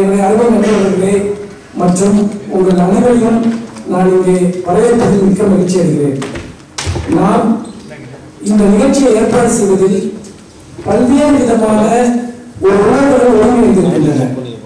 என்னுடைய அருமை நண்பர்களே மற்றும் உங்கள் அனைவரையும் நான் இங்கே வரவேற்பதில் மிக்க மகிழ்ச்சி அடைகிறேன் நாம் இந்த நிகழ்ச்சியை ஏற்பாடு செய்வதில் பல்வேறு விதமான ஒரு உணர்வுகள் ஒருங்கிணைந்திருக்கின்றன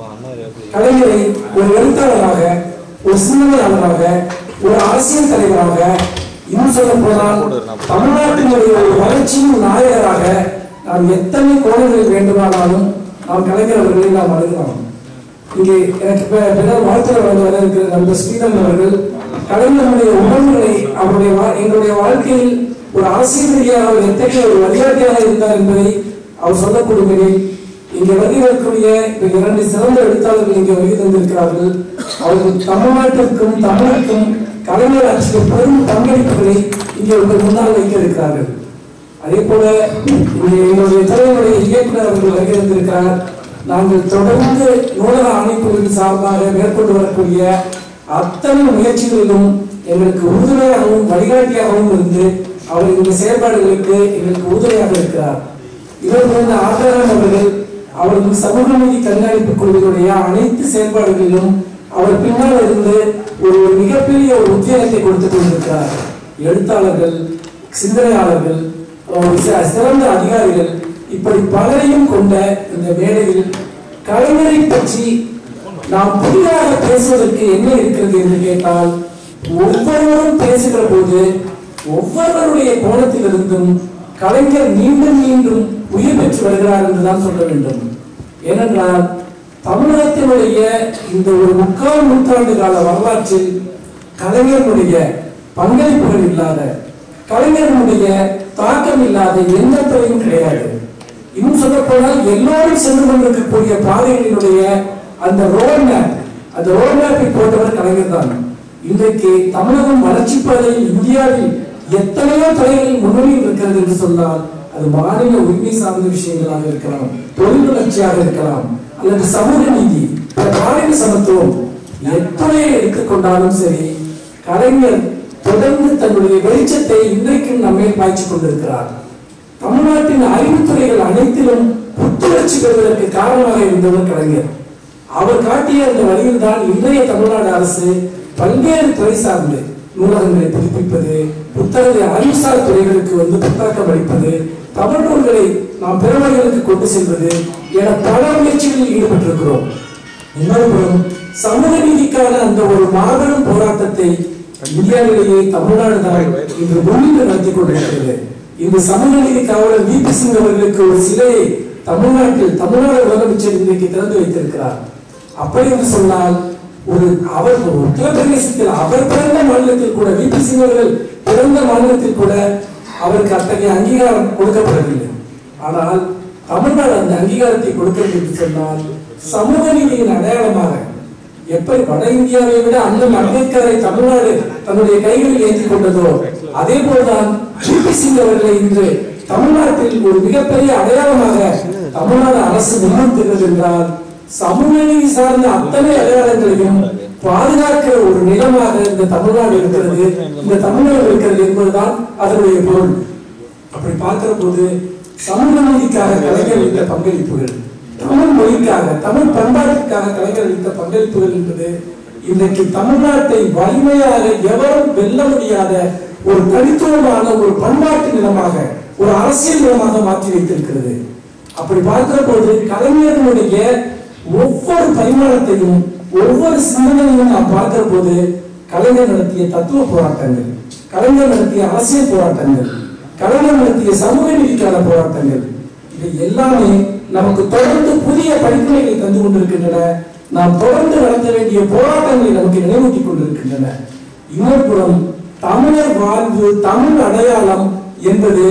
கலைஞரை ஒரு எழுத்தாளராக ஒரு சிந்தனையாளராக ஒரு அரசியல் தலைவராக இன்னும் சொல்ல போனால் தமிழ்நாட்டினுடைய ஒரு வளர்ச்சியின் நாயகராக நாம் எத்தனை கோணங்களில் வேண்டுமானாலும் நாம் கலைஞர் அவர்களை நாம் அணுகலாம் இங்கே எனக்கு பி- பின்னால் வாழ்த்துறை வழங்க வர இருக்கிற நண்பர் ஸ்ரீதரன் அவர்கள் கலைஞருடைய உணர்வுகளை அவருடைய வா- எங்களுடைய வாழ்க்கையில் ஒரு அரசியல் ரீதியாக அவர் எத்தகைய ஒரு வழிகாட்டியாக இருந்தார் என்பதை அவர் சொல்லக்கூடியவர்கள் இங்கே வருகை வரக்கூடிய இந்த இரண்டு சிறந்த எழுத்தாளர்கள் இங்கே வருகை தந்திருக்கிறார்கள் அவர்கள் தமிழ்நாட்டிற்கும் தமிழுக்கும் கலைஞர் ஆற்றிய பெரும் பங்களிப்புகளை இங்கே உங்கள் முன்னால் வைக்க இருக்கிறார்கள் அதே போல இங்கே எங்களுடைய தலைவருடைய இயக்குனர் அவர்கள் வருகை தந்திருக்கிறார் நாங்கள் தொடர்ந்து நூலக ஆணைக்குழுவின் சார்பாக மேற்கொண்டு வரக்கூடிய அத்தனை முயற்சிகளிலும் எங்களுக்கு உறுதுணையாகவும் வழிகாட்டியாகவும் இருந்து அவர் இந்த செயல்பாடுகளுக்கு எங்களுக்கு உறுதுணையாக இருக்கிறார் இவர் இருந்த ஆதாரம் அவர்கள் அவர்கள் சமூக நீதி கண்காணிப்பு குழுவினுடைய அனைத்து செயல்பாடுகளிலும் அவர் பின்னால் இருந்து ஒரு ஒரு மிகப்பெரிய ஒரு உத்வேகத்தை கொடுத்து கொண்டிருக்கிறார் எழுத்தாளர்கள் சிந்தனையாளர்கள் ஒரு சி- சிறந்த அதிகாரிகள் இப்படி பலரையும் கொண்ட இந்த மேடையில் கலைஞரை பற்றி நாம் புதிதாக பேசுவதற்கு என்ன இருக்கிறது என்று கேட்டால் ஒவ்வொருவரும் பேசுகிற போது ஒவ்வொருவருடைய கோணத்திலிருந்தும் கலைஞர் மீண்டும் மீண்டும் உயிர் பெற்று வருகிறார் என்றுதான் சொல்ல வேண்டும் ஏனென்றால் தமிழகத்தினுடைய இந்த ஒரு முக்கால் நூற்றாண்டு கால வரலாற்றில் கலைஞர்களுடைய பங்களிப்புகள் இல்லாத கலைஞர்களுடைய தாக்கம் இல்லாத எந்த துறையும் கிடையாது இன்னும் சொல்ல போனால் எல்லோரும் சென்று கொண்டிருக்கக்கூடிய பாதைகளினுடைய அந்த ரோட் மேப் அந்த ரோட் மேப்பை போட்டவர் கலைஞர் தான் இன்றைக்கு தமிழகம் வளர்ச்சி பாதையில் இந்தியாவில் எத்தனையோ துறைகளில் முன்னணியில் இருக்கிறது என்று சொன்னால் அது மாநில உரிமை சார்ந்த விஷயங்களாக இருக்கலாம் தொழில் வளர்ச்சியாக இருக்கலாம் அல்லது சமூக நீதி பாலின சமத்துவம் எத்தனையை எடுத்துக்கொண்டாலும் சரி கலைஞர் தொடர்ந்து தன்னுடைய வெளிச்சத்தை இன்றைக்கும் நம்மை பாய்ச்சிக் கொண்டிருக்கிறார் தமிழ்நாட்டின் அறிவுத்துறைகள் அனைத்திலும் புத்துணர்ச்சி பெறுவதற்கு காரணமாக இருந்தவர் கலைஞர் அவர் காட்டிய அந்த வழியில் தான் இன்றைய தமிழ்நாடு அரசு பல்வேறு துறை சார்ந்து நூலகங்களை புதுப்பிப்பது புத்தகத்தை அறிவுசார் துறைகளுக்கு வந்து புத்தாக்கம் அளிப்பது தமிழ் நூல்களை நாம் பிறவர்களுக்கு கொண்டு செல்வது என பல முயற்சிகளில் ஈடுபட்டிருக்கிறோம் இன்னொரு புறம் சமூக நீதிக்கான அந்த ஒரு மாபெரும் போராட்டத்தை இந்தியாவிலேயே தமிழ்நாடு தான் இன்று முன்னின்று நடத்தி கொண்டிருக்கிறது இந்த சமூக நீதி காவலர் வி பி சிங் அவர்களுக்கு ஒரு சிலையை தமிழ்நாட்டில் தமிழ்நாடு முதலமைச்சர் இன்றைக்கு திறந்து வைத்திருக்கிறார் அப்படி என்று சொன்னால் ஒரு அவர் உத்தரப்பிரதேசத்தில் அவர் பிறந்த மாநிலத்தில் கூட வி பி சிங் அவர்கள் பிறந்த மாநிலத்தில் கூட அவருக்கு அத்தகைய அங்கீகாரம் கொடுக்கப்படவில்லை ஆனால் தமிழ்நாடு அந்த அங்கீகாரத்தை கொடுக்கிறது என்று சொன்னால் சமூக நீதியின் அடையாளமாக எப்படி வட இந்தியாவை விட அண்ணன் அம்பேத்கரை தமிழ்நாடு தன்னுடைய கைகளில் ஏற்றிக் கொண்டதோ அதே போல்தான் ஜிபி சிங் அவர்களை இன்று தமிழ்நாட்டில் ஒரு மிகப்பெரிய அடையாளமாக தமிழ்நாடு அரசு முன்னிறுத்துகிறது என்றால் சமூக நீதி சார்ந்த அத்தனை அடையாளங்களையும் பாதுகாக்கிற ஒரு நிலமாக இந்த தமிழ்நாடு இருக்கிறது இந்த தமிழ்நாடு இருக்கிறது என்பதுதான் அதனுடைய பொருள் அப்படி பார்க்கிற போது சமூக நீதிக்காக கலைஞர் அளித்த பங்களிப்புகள் தமிழ் மொழிக்காக தமிழ் பண்பாட்டிற்காக கலைஞர் அளித்த பங்களிப்புகள் என்பது இன்றைக்கு தமிழ்நாட்டை வலிமையாக எவரும் வெல்ல முடியாத ஒரு தனித்துவமான ஒரு பண்பாட்டு நிலமாக ஒரு அரசியல் நிலமாக மாற்றி வைத்திருக்கிறது அப்படி பார்க்கிற போது கலைஞர்களுடைய ஒவ்வொரு பரிமாணத்தையும் ஒவ்வொரு சிந்தனையும் நாம் பார்க்கிற போது கலைஞர் நடத்திய தத்துவ போராட்டங்கள் கலைஞர் நடத்திய அரசியல் போராட்டங்கள் கலைஞர் நடத்திய சமூக நீதிக்கான போராட்டங்கள் இவை எல்லாமே நமக்கு தொடர்ந்து புதிய படிப்பினைகளை தந்து கொண்டிருக்கின்றன நாம் தொடர்ந்து நடத்த வேண்டிய போராட்டங்களை நமக்கு நினைவூட்டிக் கொண்டிருக்கின்றன இன்னொரு புறம் தமிழர் வாழ்வு தமிழ் அடையாளம் என்பது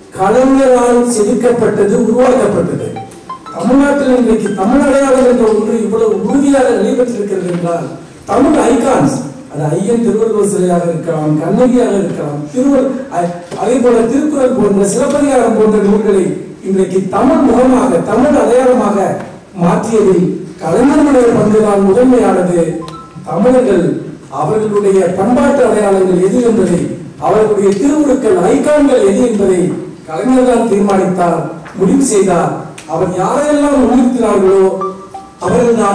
கலைஞரால் செதுக்கப்பட்டது உருவாக்கப்பட்டது தமிழ்நாட்டில் இன்றைக்கு தமிழ் அடையாளம் என்ற ஒன்று இவ்வளவு உறுதியாக நிலைபெற்றிருக்கிறது என்றால் தமிழ் ஐகான்ஸ் அது ஐயன் திருவள்ளுவர் சிலையாக இருக்கலாம் கண்ணகியாக இருக்கலாம் திருவள் அ- அதே போல திருக்குறள் போன்ற சிலப்பதிகாரம் போன்ற நூல்களை இன்றைக்கு தமிழ் முகமாக தமிழ் அடையாளமாக மாற்றியதில் கலைஞர்களுடைய பங்குதான் முதன்மையானது தமிழர்கள் அவர்களுடைய பண்பாட்டு அடையாளங்கள் எது என்பதை அவர்களுடைய திருவுருக்கள் ஐகான்கள் எது என்பதை கலைஞர் தான் தீர்மானித்தார் முடிவு செய்தார் அவர் யாரையெல்லாம் முன்னிறுத்தினார்களோ அவர்கள்தான்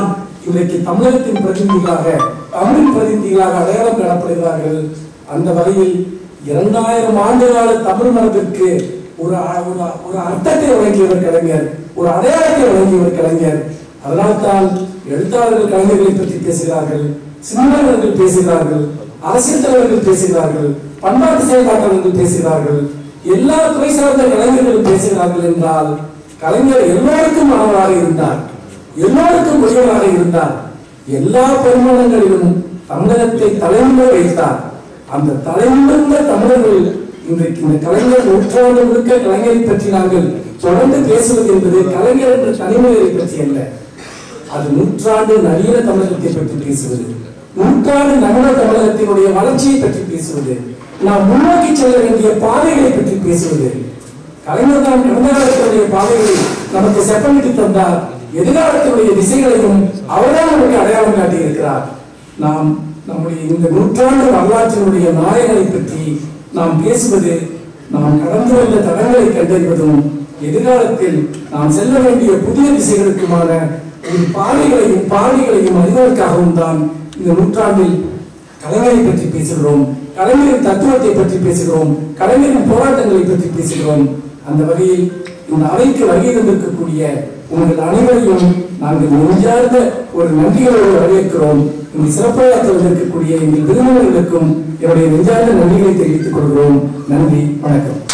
இன்றைக்கு தமிழகத்தின் பிரதிநிதிகளாக தமிழின் பிரதிநிதிகளாக அடையாளம் காணப்படுகிறார்கள் அந்த வகையில் இரண்டாயிரம் ஆண்டு கால தமிழ் மரபிற்கு ஒரு அ- ஒரு அ- ஒரு அர்த்தத்தை வழங்கியவர் கலைஞர் ஒரு அடையாளத்தை வழங்கியவர் கலைஞர் அதனால்தான் எழுத்தாளர்கள் கலைஞர்களை பற்றி பேசுகிறார்கள் சிந்தனையாளர்கள் பேசுகிறார்கள் அரசியல் தலைவர்கள் பேசுகிறார்கள் பண்பாட்டு செயல்பாட்டாளர்கள் பேசுகிறார்கள் எல்லா துறை சார்ந்த கலைஞர்களும் பேசுகிறார்கள் என்றால் கலைஞர் எல்லோருக்கும் மாணவராக இருந்தார் எல்லோருக்கும் உரியவராக இருந்தார் எல்லா பரிமாணங்களிலும் தமிழகத்தை தலைமுறை வைத்தார் அந்த தலைமுறைந்த தமிழர்கள் இன்றைக்கு இந்த கலைஞர் நூற்றாண்டு முழுக்க கலைஞரை பற்றி நாங்கள் தொடர்ந்து பேசுவது என்பது கலைஞர் என்ற தனிமனிதரை பற்றி அல்ல அது நூற்றாண்டு நவீன தமிழகத்தை பற்றி பேசுவது நூற்றாண்டு நவீன தமிழகத்தினுடைய வளர்ச்சியை பற்றி பேசுவது நாம் முன்னோக்கி செல்ல வேண்டிய பாதைகளை பற்றி பேசுவது கலைஞர் தான் கடந்த காலத்தினுடைய பாதைகளை நமக்கு செப்பனிட்டு தந்தார் எதிர்காலத்தினுடைய திசைகளையும் அவர்தான் நமக்கு அடையாளம் காட்டியிருக்கிறார் நாம் நம்முடைய இந்த நூற்றாண்டு வரலாற்றினுடைய நாயகனை பற்றி நாம் பேசுவது நாம் கடந்து வந்த தடங்களை கண்டறிவதும் எதிர்காலத்தில் நாம் செல்ல வேண்டிய புதிய திசைகளுக்குமான ஒரு பாதைகளையும் பாதைகளையும் அறிவதற்காகவும் தான் இந்த நூற்றாண்டில் கலைஞரை பற்றி பேசுகிறோம் கலைஞரின் தத்துவத்தை பற்றி பேசுகிறோம் கலைஞரின் போராட்டங்களை பற்றி பேசுகிறோம் அந்த வகையில் இந்த அவைக்கு வருகை தந்திருக்கக்கூடிய உங்கள் அனைவரையும் நாங்கள் நெஞ்சார்ந்த ஒரு நன்றிகளோடு வரவேற்கிறோம் இந்த சிறப்பாக இருக்கக்கூடிய எங்கள் விருந்தினர்களுக்கும் என்னுடைய நெஞ்சார்ந்த நன்றிகளை தெரிவித்துக் கொள்கிறோம் நன்றி வணக்கம்